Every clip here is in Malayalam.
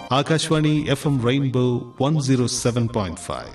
Akashvani F M rainbow one zero seven point five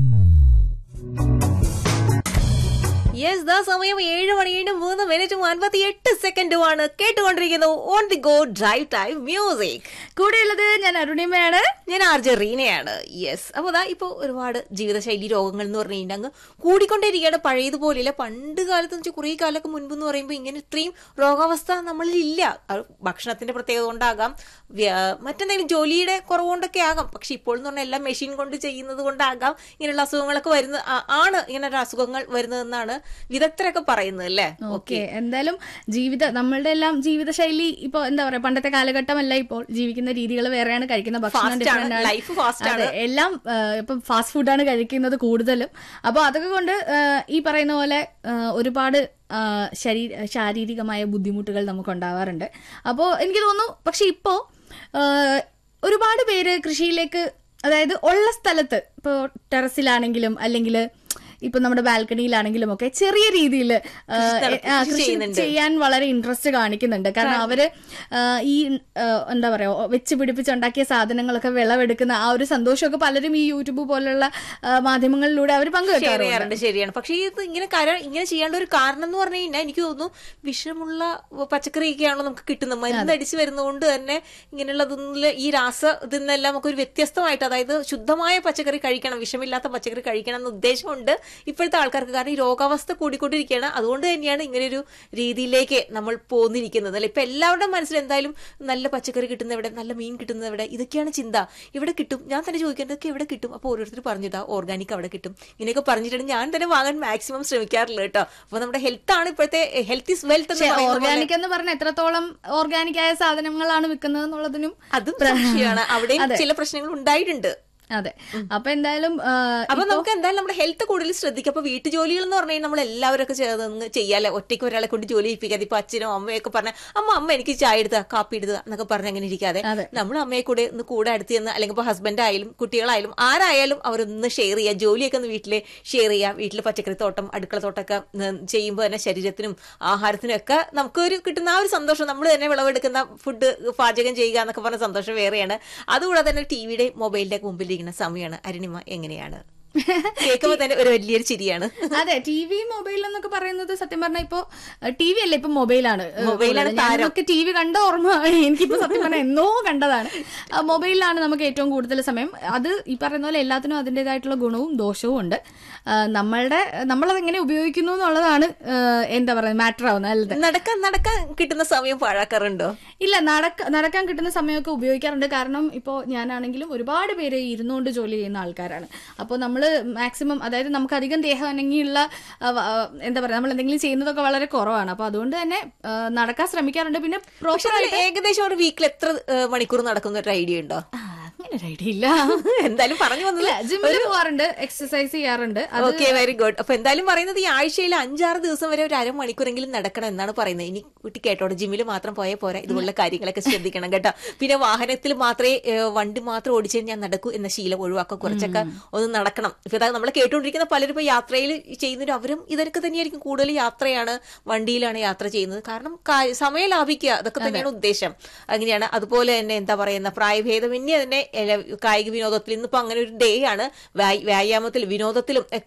yes ദാ സമയം ഏഴ് മണിയുടെ മൂന്ന് മിനിറ്റും അൻപത്തി എട്ട് സെക്കൻഡുമാണ് കേട്ടുകൊണ്ടിരിക്കുന്നു on the go drive time music കൂടെയുള്ളത് ഞാൻ അരുണിമയാണ് ഞാൻ ആർ ജെ റീനയാണ് യെസ് അപ്പോൾ അതാ ഇപ്പോൾ ഒരുപാട് ജീവിതശൈലി രോഗങ്ങൾ എന്ന് പറഞ്ഞു കഴിഞ്ഞാൽ അങ്ങ് കൂടിക്കൊണ്ടേയിരിക്കുകയാണ് പഴയതുപോലെയല്ല പണ്ട് കാലത്ത് വെച്ചാൽ കുറേ കാലമൊക്കെ മുൻപ് എന്ന് പറയുമ്പോൾ ഇങ്ങനെ ഇത്രയും രോഗാവസ്ഥ നമ്മളിൽ ഇല്ല അത് ഭക്ഷണത്തിന്റെ പ്രത്യേകത കൊണ്ടാകാം വ്യ- മറ്റെന്തെങ്കിലും ജോലിയുടെ കുറവുകൊണ്ടൊക്കെ ആകാം പക്ഷെ ഇപ്പോൾ എന്ന് പറഞ്ഞാൽ എല്ലാം മെഷീൻ കൊണ്ട് ചെയ്യുന്നത് കൊണ്ടാകാം ഇങ്ങനെയുള്ള അസുഖങ്ങളൊക്കെ വരുന്ന ആ- ആണ് ഇങ്ങനെ ഒരു അസുഖങ്ങൾ വരുന്നതെന്നാണ് വിദഗ്ധരൊക്കെ പറയുന്നത് അല്ലേ ഓക്കെ എന്തായാലും ജീവിത നമ്മളുടെ എല്ലാം ജീവിതശൈലി ഇപ്പൊ എന്താ പറയാ പണ്ടത്തെ കാലഘട്ടമല്ല ഇപ്പോൾ ജീവിക്കുന്ന രീതികൾ വേറെയാണ് കഴിക്കുന്ന ഭക്ഷണം Fast ആണ്, different ആണ്. life fast ആണ്. അതെ, എല്ലാം ആ, ഇപ്പം ഫാസ്റ്റ് ഫുഡാണ് കഴിക്കുന്നത് കൂടുതലും അപ്പോൾ അതൊക്കെ കൊണ്ട് ആ, ഈ പറയുന്ന പോലെ ആ, ഒരുപാട് ആ, ശരീ- ശാരീരികമായ ബുദ്ധിമുട്ടുകൾ നമുക്ക് ഉണ്ടാവാറുണ്ട് അപ്പോൾ എനിക്ക് തോന്നുന്നു പക്ഷെ ഇപ്പോ ആ, ഒരുപാട് പേര് കൃഷിയിലേക്ക് അതായത് ഉള്ള സ്ഥലത്ത് ഇപ്പോൾ ടെറസിലാണെങ്കിലും അല്ലെങ്കിൽ ഇപ്പൊ നമ്മുടെ ബാൽക്കണിയിലാണെങ്കിലും ഒക്കെ ചെറിയ രീതിയിൽ നടത്തി- കൃഷി കൃഷി ചെയ്യുന്നുണ്ട്. ചെയ്യാൻ വളരെ ഇൻട്രസ്റ്റ് കാണിക്കുന്നുണ്ട് കാരണം അവര് ആ, ഈ ആ, എന്താ പറയാ വെച്ച് പിടിപ്പിച്ചുണ്ടാക്കിയ സാധനങ്ങളൊക്കെ വിളവെടുക്കുന്ന ആ ഒരു സന്തോഷമൊക്കെ പലരും ഈ യൂട്യൂബ് പോലുള്ള ആ, മാധ്യമങ്ങളിലൂടെ അവർ ഷെയർ പങ്കുവെക്കാറുണ്ട് ചെയ്യാറുണ്ട് ശരിയാണ് പക്ഷെ ഇത് ഇങ്ങനെ കര ഇങ്ങനെ ചെയ്യേണ്ട ഒരു കാരണം എന്ന് പറഞ്ഞു കഴിഞ്ഞാൽ എനിക്ക് തോന്നുന്നു വിഷമുള്ള പച്ചക്കറിയൊക്കെയാണല്ലോ നമുക്ക് കിട്ടുന്നത് മരുന്നടിച്ച് വരുന്നതുകൊണ്ട് തന്നെ ഇങ്ങനെയുള്ളതൊന്നും ഈ രാസ ഇതിന്നെല്ലാം നമുക്ക് ഒരു വ്യത്യസ്തമായിട്ട് അതായത് ശുദ്ധമായ പച്ചക്കറി കഴിക്കണം വിഷമില്ലാത്ത പച്ചക്കറി കഴിക്കണം എന്ന ഉദ്ദേശമുണ്ട് ഇപ്പോഴത്തെ ആൾക്കാർക്ക് കാരണം ഈ രോഗാവസ്ഥ കൂടിക്കൊണ്ടിരിക്കുകയാണ് അതുകൊണ്ട് തന്നെയാണ് ഇങ്ങനെയൊരു രീതിയിലേക്ക് നമ്മൾ പോന്നിരിക്കുന്നത് അല്ലെ ഇപ്പൊ എല്ലാവരുടെ മനസ്സിൽ എന്തായാലും നല്ല പച്ചക്കറി കിട്ടുന്ന എവിടെ നല്ല മീൻ കിട്ടുന്നത് എവിടെ ഇതൊക്കെയാണ് ചിന്ത ഇവിടെ കിട്ടും ഞാൻ തന്നെ ചോദിക്കുന്നത് ഇതൊക്കെ എവിടെ കിട്ടും അപ്പോൾ ഓരോരുത്തർ പറഞ്ഞിട്ടാ ഓർഗാനിക് അവിടെ കിട്ടും ഇങ്ങനെയൊക്കെ പറഞ്ഞിട്ടാണ് ഞാൻ തന്നെ വാങ്ങാൻ മാക്സിമം ശ്രമിക്കാറുള്ളത് കേട്ടോ അപ്പൊ നമ്മുടെ ഹെൽത്ത് ആണ് ഇപ്പോഴത്തെ ഹെൽത്ത് ഇസ് വെൽത്ത് എന്ന് പറയുന്ന പോലെ ഓർഗാനിക് എന്ന് പറഞ്ഞ എത്രത്തോളം ഓർഗാനിക് ആയ സാധനങ്ങളാണ് വിൽക്കുന്നത് എന്നുള്ളതിനും അതും സംശയമാണ് അവിടെയും ചില പ്രശ്നങ്ങൾ ഉണ്ടായിട്ടുണ്ട് അതെ അപ്പൊ എന്തായാലും ആ, അപ്പൊ നമുക്ക് എന്തായാലും നമ്മുടെ ഹെൽത്ത് കൂടുതൽ ശ്രദ്ധിക്കാം അപ്പൊ വീട്ടു ജോലികൾ എന്ന് പറഞ്ഞാൽ നമ്മൾ എല്ലാവരും ഒക്കെ ചേർന്ന് ചെയ്യാല്ലേ ഒറ്റയ്ക്ക് ഒരാളെ കൊണ്ട് ജോലി ചെയ്യിപ്പിക്കാതെ ഇപ്പൊ അച്ഛനോ അമ്മയൊക്കെ പറഞ്ഞ അമ്മ അമ്മ എനിക്ക് ചായ എടുത്ത കാപ്പി എടുത്ത എന്നൊക്കെ പറഞ്ഞ് അങ്ങനെ ഇരിക്കാതെ അതെ. നമ്മൾ അമ്മയെ കൂടെ ഒന്ന് കൂടെ അടുത്ത് ചെന്ന് അല്ലെങ്കിൽ ഇപ്പൊ ഹസ്ബൻഡ് ആയാലും കുട്ടികളായാലും ആരായാലും അവരൊന്ന് ഷെയർ ചെയ്യുക ജോലിയൊക്കെ ഒന്ന് വീട്ടില് ഷെയർ ചെയ്യുക വീട്ടിൽ പച്ചക്കറി തോട്ടം അടുക്കള തോട്ടമൊക്കെ ചെയ്യുമ്പോൾ തന്നെ ശരീരത്തിനും ആഹാരത്തിനും ഒക്കെ നമുക്ക് ഒരു കിട്ടുന്ന ആ ഒരു സന്തോഷം നമ്മൾ തന്നെ വിളവെടുക്കുന്ന ഫുഡ് പാചകം ചെയ്യുക എന്നൊക്കെ പറഞ്ഞ സന്തോഷം വേറെയാണ് അതുകൂടാതെ തന്നെ ടിവിയുടെ മൊബൈലിന്റെ മുമ്പിലിരിക്കുന്ന സമയമാണ് അരുണിമ എങ്ങനെയാണ് കേൾക്കുമ്പോൾ തന്നെ ഒരു വലിയൊരു ചിരിയാണ് അതെ ടി വി മൊബൈൽ എന്നൊക്കെ പറയുന്നത് സത്യം പറഞ്ഞാൽ ഇപ്പൊ ടി വി അല്ല ഇപ്പൊ മൊബൈലാണ് മൊബൈലാണ് താരം. ഞാനൊക്കെ ടി വി കണ്ട ഓർമ്മ എനിക്കിപ്പോ സത്യം പറഞ്ഞാൽ എന്നോ കണ്ടതാണ് ആ, മൊബൈലിലാണ് നമുക്ക് ഏറ്റവും കൂടുതൽ സമയം അത് ഈ പറയുന്ന പോലെ എല്ലാത്തിനും അതിൻ്റെതായിട്ടുള്ള ഗുണവും ദോഷവും ഉണ്ട് ആ, നമ്മളുടെ നമ്മളത് എങ്ങനെ ഉപയോഗിക്കുന്നു എന്നുള്ളതാണ് ആ, എന്താ പറയുക മാറ്റർ ആവുന്നത് അല്ലത് നടക്കാൻ നടക്കാൻ കിട്ടുന്ന സമയം പാഴാക്കാറുണ്ടോ ഇല്ല നടക്ക നടക്കാൻ കിട്ടുന്ന സമയമൊക്കെ ഉപയോഗിക്കാറുണ്ട് കാരണം ഇപ്പോൾ ഞാനാണെങ്കിലും ഒരുപാട് പേര് ഇരുന്നുകൊണ്ട് ജോലി ചെയ്യുന്ന ആൾക്കാരാണ് അപ്പോൾ നമ്മൾ മാക്സിമം അതായത് നമുക്ക് അധികം ദേഹം അനങ്ങിയുള്ള ആ, വ- ആ, എന്താ പറയുക നമ്മൾ എന്തെങ്കിലും ചെയ്യുന്നതൊക്കെ വളരെ കുറവാണ് അപ്പോൾ അതുകൊണ്ട് തന്നെ ആ, നടക്കാൻ ശ്രമിക്കാറുണ്ട് പിന്നെ പക്ഷെ പ്രോപ്പർ അതിൽ ഏകദേശം ഒരു വീക്കിൽ എത്ര ഏഹ്, മണിക്കൂർ നടക്കുന്ന ഒരു ഐഡിയ ഉണ്ടോ അങ്ങനെ ഒരു ഐഡിയ ഇല്ല എന്തായാലും പറഞ്ഞു ഇല്ല വന്നത് ജിമ്മിൽ പോവാറുണ്ട് എക്സസൈസ് ചെയ്യാറുണ്ട് അത് ഓക്കെ വെരി ഗുഡ് അപ്പൊ എന്തായാലും പറയുന്നത് ഈ ആഴ്ചയിൽ അഞ്ചാറ് ദിവസം വരെ ഒരു അരമണിക്കൂറെങ്കിലും നടക്കണം എന്നാണ് പറയുന്നത് ഇനി കുട്ടി കേട്ടോടെ ജിമ്മിൽ മാത്രം പോയാൽ പോരാ ഇതുപോലുള്ള കാര്യങ്ങളൊക്കെ ശ്രദ്ധിക്കണം കേട്ടോ പിന്നെ വാഹനത്തിൽ മാത്രമേ ഏഹ്, വണ്ടി മാത്രം ഓടിച്ച് ഞാൻ നടക്കൂ എന്ന ശീലം ഒഴിവാക്കുക കുറച്ചൊക്കെ ഒന്ന് നടക്കണം ഇപ്പൊ ഇതാ നമ്മൾ കേട്ടുകൊണ്ടിരിക്കുന്ന പലരും ഇപ്പൊ യാത്രയിൽ ചെയ്യുന്നവരും അവരും ഇതൊക്കെ തന്നെയായിരിക്കും കൂടുതൽ യാത്രയാണ് വണ്ടിയിലാണ് യാത്ര ചെയ്യുന്നത് കാരണം കാ- സമയം ലാഭിക്കുക അതൊക്കെ തന്നെയാണ് ഉദ്ദേശം അങ്ങനെയാണ് അതുപോലെ തന്നെ എന്താ പറയുന്ന പ്രായഭേദമന്യേ തന്നെ എല- കായിക വിനോദത്തിൽ ഇന്നിപ്പോ അങ്ങനെ ഒരു ഡേ ആണ് വ്യാ- വ്യായാമത്തിൽ വിനോദത്തിലും